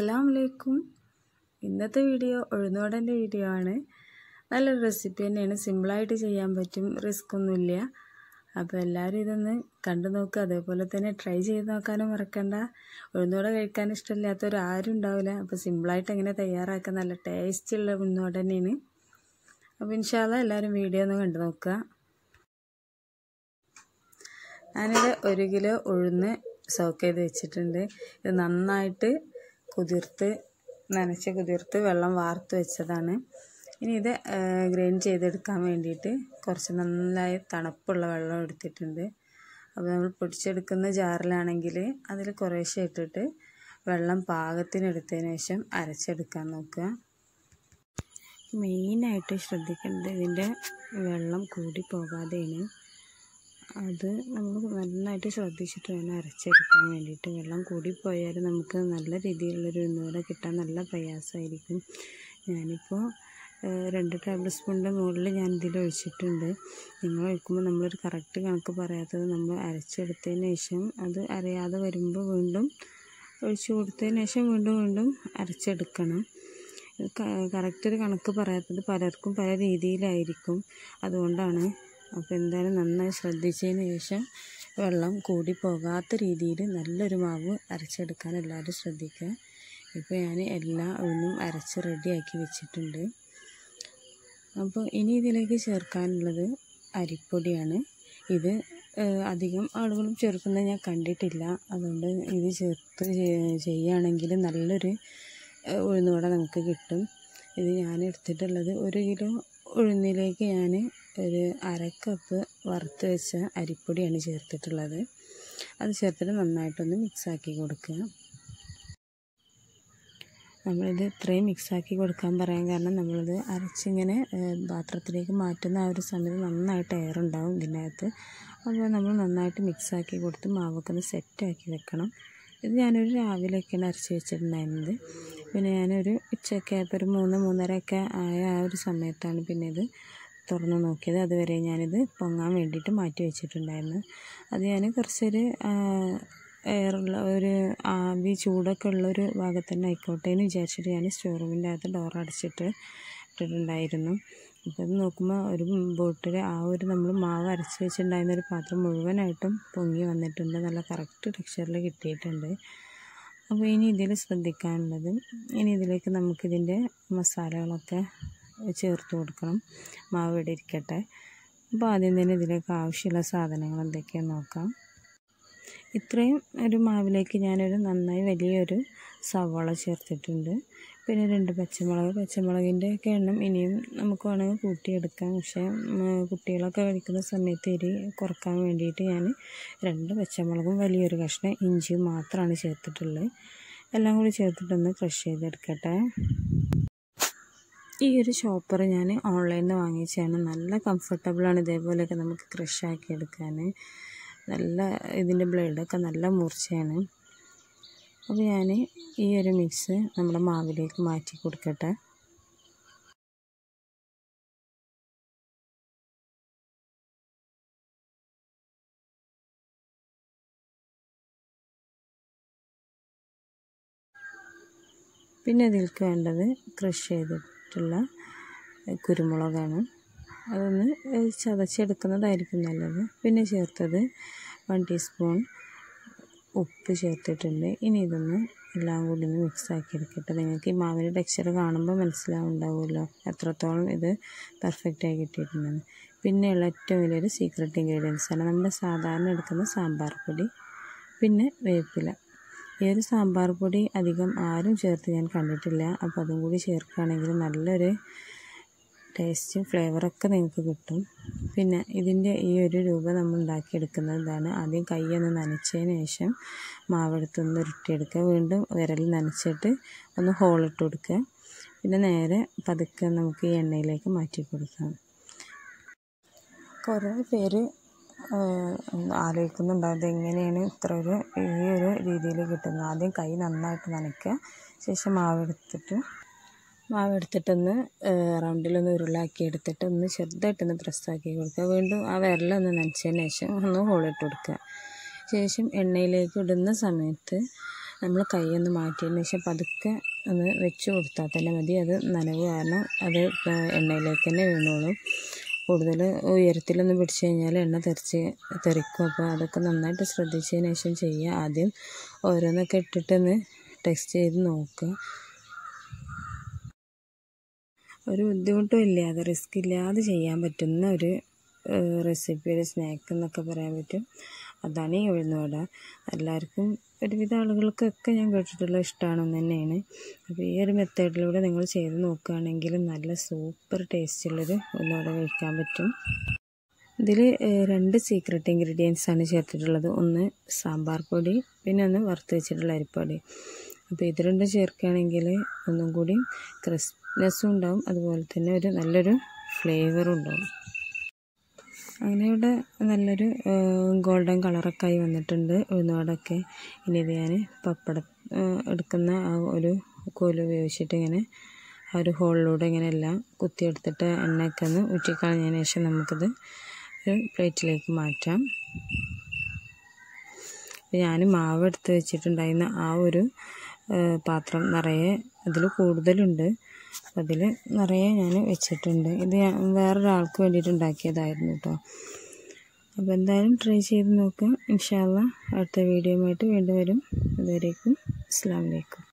അസ്സാം വലൈക്കും ഇന്നത്തെ വീഡിയോ ഉഴുന്നുവടൻ്റെ വീഡിയോ ആണ് നല്ലൊരു റെസിപ്പി തന്നെയാണ് സിമ്പിളായിട്ട് ചെയ്യാൻ പറ്റും റിസ്ക് ഒന്നുമില്ല അപ്പോൾ എല്ലാവരും ഇതൊന്ന് കണ്ടു നോക്കുക അതേപോലെ തന്നെ ട്രൈ ചെയ്ത് നോക്കാനും മറക്കണ്ട ഉഴുന്നുവട കഴിക്കാൻ ഇഷ്ടമില്ലാത്തവർ ആരും ഉണ്ടാവില്ല അപ്പോൾ സിമ്പിളായിട്ട് എങ്ങനെ തയ്യാറാക്കാൻ നല്ല ടേസ്റ്റുള്ള ഉഴുന്നുവട തന്നെയാണ് അപ്പോൾ ഇൻഷാല്ല എല്ലാവരും വീഡിയോ ഒന്ന് കണ്ടു നോക്കുക ഞാനിത് ഒരു കിലോ ഉഴുന്ന് സോക്ക് ചെയ്ത് വെച്ചിട്ടുണ്ട് ഇത് നന്നായിട്ട് കുതിർത്ത് നനച്ച് കുതിർത്ത് വെള്ളം വാർത്ത് വെച്ചതാണ് ഇനി ഇത് ഗ്രൈൻഡ് ചെയ്തെടുക്കാൻ വേണ്ടിയിട്ട് കുറച്ച് നന്നായി തണുപ്പുള്ള വെള്ളം എടുത്തിട്ടുണ്ട് അപ്പോൾ നമ്മൾ പൊടിച്ചെടുക്കുന്ന ജാറിലാണെങ്കിൽ അതിൽ കുറേശ്ശെ ഇട്ടിട്ട് വെള്ളം പാകത്തിന് എടുത്തതിന് ശേഷം അരച്ചെടുക്കാൻ നോക്കുക മെയിനായിട്ട് ശ്രദ്ധിക്കേണ്ടത് ഇതിൻ്റെ വെള്ളം കൂടി പോകാതെയാണ് അത് നമ്മൾ നന്നായിട്ട് ശ്രദ്ധിച്ചിട്ട് വേണം അരച്ചെടുക്കാൻ വേണ്ടിയിട്ട് വെള്ളം കൂടിപ്പോയാൽ നമുക്ക് നല്ല രീതിയിലുള്ളൊരു ഉഴുന്നുവട കിട്ടാൻ നല്ല പ്രയാസമായിരിക്കും ഞാനിപ്പോൾ രണ്ട് ടേബിൾ സ്പൂണിൻ്റെ മുകളിൽ ഞാൻ ഇതിൽ ഒഴിച്ചിട്ടുണ്ട് നിങ്ങൾ ഒഴിക്കുമ്പോൾ നമ്മളൊരു കറക്റ്റ് കണക്ക് പറയാത്തത് നമ്മൾ അരച്ചെടുത്തതിന് ശേഷം അത് അറിയാതെ വരുമ്പോൾ വീണ്ടും ഒഴിച്ചു കൊടുത്തതിന് ശേഷം വീണ്ടും വീണ്ടും അരച്ചെടുക്കണം കറക്റ്റ് ഒരു കണക്ക് പറയാത്തത് പലർക്കും പല രീതിയിലായിരിക്കും അതുകൊണ്ടാണ് അപ്പോൾ എന്തായാലും നന്നായി ശ്രദ്ധിച്ചതിന് ശേഷം വെള്ളം കൂടി പോകാത്ത രീതിയിൽ നല്ലൊരു മാവ് അരച്ചെടുക്കാൻ എല്ലാവരും ശ്രദ്ധിക്കുക ഇപ്പോൾ ഞാൻ എല്ലാ ഒന്നും അരച്ച് റെഡിയാക്കി വെച്ചിട്ടുണ്ട് അപ്പോൾ ഇനി ഇതിലേക്ക് ചേർക്കാനുള്ളത് അരിപ്പൊടിയാണ് ഇത് അധികം ആളുകളും ചേർക്കുന്നത് ഞാൻ കണ്ടിട്ടില്ല അതുകൊണ്ട് ഇത് ചേർത്ത് ചെയ്യുകയാണെങ്കിൽ നല്ലൊരു ഉഴുന്നുവട നമുക്ക് കിട്ടും ഇത് ഞാൻ എടുത്തിട്ടുള്ളത് ഒരു കിലോ ഉഴുന്നിലേക്ക് ഞാൻ ഒരു അര കപ്പ് വറുത്ത് വെച്ച അരിപ്പൊടിയാണ് ചേർത്തിട്ടുള്ളത് അത് ചേർത്തിട്ട് നന്നായിട്ടൊന്ന് മിക്സാക്കി കൊടുക്കുക നമ്മളിത് ഇത്രയും മിക്സാക്കി കൊടുക്കാൻ പറയാൻ കാരണം നമ്മളിത് അരച്ചിങ്ങനെ പാത്രത്തിലേക്ക് മാറ്റുന്ന ആ ഒരു സമയത്ത് നന്നായിട്ട് എയർ ഉണ്ടാവും ഇതിൻ്റെ അകത്ത് അപ്പോൾ നമ്മൾ നന്നായിട്ട് മിക്സാക്കി കൊടുത്ത് മാവൊക്കെ ഒന്ന് സെറ്റാക്കി വെക്കണം ഇത് ഞാനൊരു രാവിലെയൊക്കെയാണ് അരച്ച് വെച്ചിട്ടുണ്ടായിരുന്നത് പിന്നെ ഞാനൊരു ഉച്ചയൊക്കെ ആയപ്പോൾ ഒരു മൂന്ന് മൂന്നരയൊക്കെ ആയ ആ ഒരു സമയത്താണ് പിന്നെ ഇത് തുറന്ന് നോക്കിയത് അതുവരെ ഞാനിത് പൊങ്ങാൻ വേണ്ടിയിട്ട് മാറ്റി വെച്ചിട്ടുണ്ടായിരുന്നു അത് ഞാൻ കുറച്ചൊരു എയറുള്ള ഒരു ആവി ചൂടൊക്കെ ഉള്ളൊരു ഭാഗത്ത് തന്നെ ആയിക്കോട്ടെ എന്ന് വിചാരിച്ചിട്ട് ഞാൻ സ്റ്റോർ റൂമിൻ്റെ അകത്ത് ഡോർ അടച്ചിട്ട് ഇട്ടിട്ടുണ്ടായിരുന്നു അപ്പോൾ അത് നോക്കുമ്പോൾ ഒരു ബോട്ടിൽ ആ ഒരു നമ്മൾ മാവ് അരച്ച് വെച്ചിട്ടുണ്ടായിരുന്ന ഒരു പാത്രം മുഴുവനായിട്ടും പൊങ്ങി വന്നിട്ടുണ്ട് നല്ല കറക്റ്റ് ടെക്സ്ചറിൽ കിട്ടിയിട്ടുണ്ട് അപ്പോൾ ഇനി ഇതിൽ ശ്രദ്ധിക്കാനുള്ളത് ഇനി ഇതിലേക്ക് നമുക്കിതിൻ്റെ മസാലകളൊക്കെ ചേർത്ത് കൊടുക്കണം മാവ് ഇവിടെ ഇരിക്കട്ടെ അപ്പോൾ ആദ്യം തന്നെ ഇതിലേക്ക് ആവശ്യമുള്ള സാധനങ്ങൾ എന്തൊക്കെയാണെന്ന് നോക്കാം ഇത്രയും ഒരു മാവിലേക്ക് ഞാനൊരു നന്നായി വലിയൊരു സവാള ചേർത്തിട്ടുണ്ട് പിന്നെ രണ്ട് പച്ചമുളക് പച്ചമുളകിൻ്റെ ഒക്കെ എണ്ണം ഇനിയും നമുക്ക് വേണമെങ്കിൽ കൂട്ടിയെടുക്കാം പക്ഷേ കുട്ടികളൊക്കെ കഴിക്കുന്ന സമയത്ത് എരി കുറക്കാൻ വേണ്ടിയിട്ട് ഞാൻ രണ്ട് പച്ചമുളകും വലിയൊരു കഷ്ണം ഇഞ്ചിയും മാത്രമാണ് ചേർത്തിട്ടുള്ളത് എല്ലാം കൂടി ചേർത്തിട്ടൊന്ന് ക്രഷ് ചെയ്തെടുക്കട്ടെ ഈ ഒരു ചോപ്പർ ഞാൻ ഓൺലൈനിൽ നിന്ന് വാങ്ങിച്ചതാണ് നല്ല കംഫർട്ടബിളാണ് ഇതേപോലെയൊക്കെ നമുക്ക് ക്രഷ് ആക്കി എടുക്കാൻ നല്ല ഇതിൻ്റെ ബ്ലേഡൊക്കെ നല്ല മൂർച്ചയാണ് അപ്പോൾ ഞാൻ ഈ ഒരു മിക്സ് നമ്മുടെ മാവിലേക്ക് മാറ്റി കൊടുക്കട്ടെ പിന്നെ ഇതിലേക്ക് വേണ്ടത് ക്രഷ് ചെയ്തിട്ടുള്ള കുരുമുളകാണ് അതൊന്ന് ചതച്ചെടുക്കുന്നതായിരിക്കും നല്ലത് പിന്നെ ചേർത്തത് വൺ ടീസ്പൂൺ ഉപ്പ് ചേർത്തിട്ടുണ്ട് ഇനി ഇതൊന്ന് എല്ലാം കൂടി ഒന്ന് മിക്സ് ആക്കി എടുക്കട്ടെ നിങ്ങൾക്ക് ഈ മാവിൻ്റെ ടെക്സ്ചർ കാണുമ്പോൾ മനസ്സിലാവുണ്ടാവുമല്ലോ എത്രത്തോളം ഇത് പെർഫെക്റ്റായി കിട്ടിയിട്ടുണ്ടെന്ന് പിന്നെയുള്ള ഏറ്റവും വലിയൊരു സീക്രട്ട് ഇൻഗ്രീഡിയൻസ് ആണ് നമ്മൾ സാധാരണ എടുക്കുന്ന സാമ്പാർ പൊടി പിന്നെ വേപ്പില ഈ ഒരു സാമ്പാർ പൊടി അധികം ആരും ചേർത്ത് ഞാൻ കണ്ടിട്ടില്ല അപ്പോൾ അതും കൂടി ചേർക്കുകയാണെങ്കിൽ നല്ലൊരു ടേസ്റ്റ് ഫ്ലേവറൊക്കെ നിങ്ങൾക്ക് കിട്ടും പിന്നെ ഇതിൻ്റെ ഈ ഒരു രൂപ നമ്മൾ ഉണ്ടാക്കിയെടുക്കുന്നത് ഇതാണ് ആദ്യം കൈയൊന്ന് നനച്ചതിന് ശേഷം മാവെടുത്തൊന്ന് ഉരുട്ടിയെടുക്കുക വീണ്ടും വിരൽ നനച്ചിട്ട് ഒന്ന് ഹോളിട്ട് കൊടുക്കുക പിന്നെ നേരെ പതുക്കെ നമുക്ക് ഈ എണ്ണയിലേക്ക് മാറ്റി കൊടുക്കാം കുറേ പേര് ആലോചിക്കുന്നുണ്ടാവും എങ്ങനെയാണ് ഇത്ര ഒരു ഈ ഒരു രീതിയിൽ കിട്ടുന്നത് ആദ്യം കൈ നന്നായിട്ട് നനയ്ക്കുക ശേഷം മാവെടുത്തിട്ട് മാവെടുത്തിട്ടൊന്ന് റൗണ്ടിലൊന്ന് ഉരുളാക്കി എടുത്തിട്ട് ഒന്ന് ചെറുതായിട്ടൊന്ന് പ്രസ്സാക്കി കൊടുക്കുക വീണ്ടും ആ വിരലൊന്ന് നനച്ചതിന് ശേഷം ഒന്ന് ഹോളിട്ട് കൊടുക്കുക ശേഷം എണ്ണയിലേക്ക് ഇടുന്ന സമയത്ത് നമ്മൾ കൈയൊന്ന് മാറ്റിയതിന് ശേഷം പതുക്കെ ഒന്ന് വെച്ച് കൊടുത്താൽ തന്നെ മതി അത് നനവ് കാരണം അത് എണ്ണയിലേക്ക് തന്നെ വീണോളും കൂടുതൽ ഉയരത്തിലൊന്നും പിടിച്ചു കഴിഞ്ഞാൽ എണ്ണ തെറിച്ച് തെറിക്കും അപ്പോൾ അതൊക്കെ നന്നായിട്ട് ശ്രദ്ധിച്ചതിന് ശേഷം ചെയ്യുക ആദ്യം ഓരോന്നൊക്കെ ഇട്ടിട്ടൊന്ന് ടെസ്റ്റ് ചെയ്ത് നോക്കുക ഒരു ബുദ്ധിമുട്ടും ഇല്ലാതെ റിസ്ക് ഇല്ലാതെ ചെയ്യാൻ പറ്റുന്ന ഒരു റെസിപ്പി ഒരു സ്നാക്ക് എന്നൊക്കെ പറയാൻ പറ്റും അതാണ് ഈ ഉഴുന്നുവട എല്ലാവർക്കും ഒരുവിധ ആളുകൾക്കൊക്കെ ഞാൻ കേട്ടിട്ടുള്ള ഇഷ്ടമാണെന്ന് തന്നെയാണ് അപ്പോൾ ഈ ഒരു മെത്തേഡിലൂടെ നിങ്ങൾ ചെയ്ത് നോക്കുകയാണെങ്കിൽ നല്ല സൂപ്പർ ടേസ്റ്റുള്ളൊരു ഉഴുന്നുവട കഴിക്കാൻ പറ്റും ഇതിൽ രണ്ട് സീക്രട്ട് ഇൻഗ്രീഡിയൻസ് ആണ് ചേർത്തിട്ടുള്ളത് ഒന്ന് സാമ്പാർ പൊടി പിന്നെ ഒന്ന് വറുത്ത് വെച്ചിട്ടുള്ള അരിപ്പൊടി അപ്പോൾ ഇത് രണ്ടും ചേർക്കുകയാണെങ്കിൽ ഒന്നും കൂടി ക്രിസ്പ്നെസ്സും ഉണ്ടാവും അതുപോലെ തന്നെ ഒരു നല്ലൊരു ഫ്ലേവറും ഉണ്ടാവും അങ്ങനെ ഇവിടെ നല്ലൊരു ഗോൾഡൻ കളറൊക്കെ ആയി വന്നിട്ടുണ്ട് ഉഴുന്നുവടൊക്കെ ഇനി ഇത് ഞാൻ പപ്പടം എടുക്കുന്ന ആ ഒരു കോല് ഉപയോഗിച്ചിട്ട് ഇങ്ങനെ ആ ഒരു ഹോളിലൂടെ ഇങ്ങനെ എല്ലാം കുത്തിയെടുത്തിട്ട് എണ്ണയൊക്കെ ഒന്ന് ഊറ്റിക്കളഞ്ഞതിന് ശേഷം നമുക്കിത് ഒരു പ്ലേറ്റിലേക്ക് മാറ്റാം ഞാൻ മാവ് എടുത്ത് വെച്ചിട്ടുണ്ടായിരുന്ന ആ ഒരു പാത്രം നിറയെ അതിൽ കൂടുതലുണ്ട് അതിൽ നിറയെ ഞാൻ വെച്ചിട്ടുണ്ട് ഇത് ഞാൻ വേറൊരാൾക്ക് വേണ്ടിയിട്ട് ഉണ്ടാക്കിയതായിരുന്നു കേട്ടോ അപ്പോൾ എന്തായാലും ട്രൈ ചെയ്ത് നോക്കുക ഇൻഷാല്ല അടുത്ത വീഡിയോയുമായിട്ട് വീണ്ടും വരും അതുവരേക്കും അസ്സാം വലൈക്കും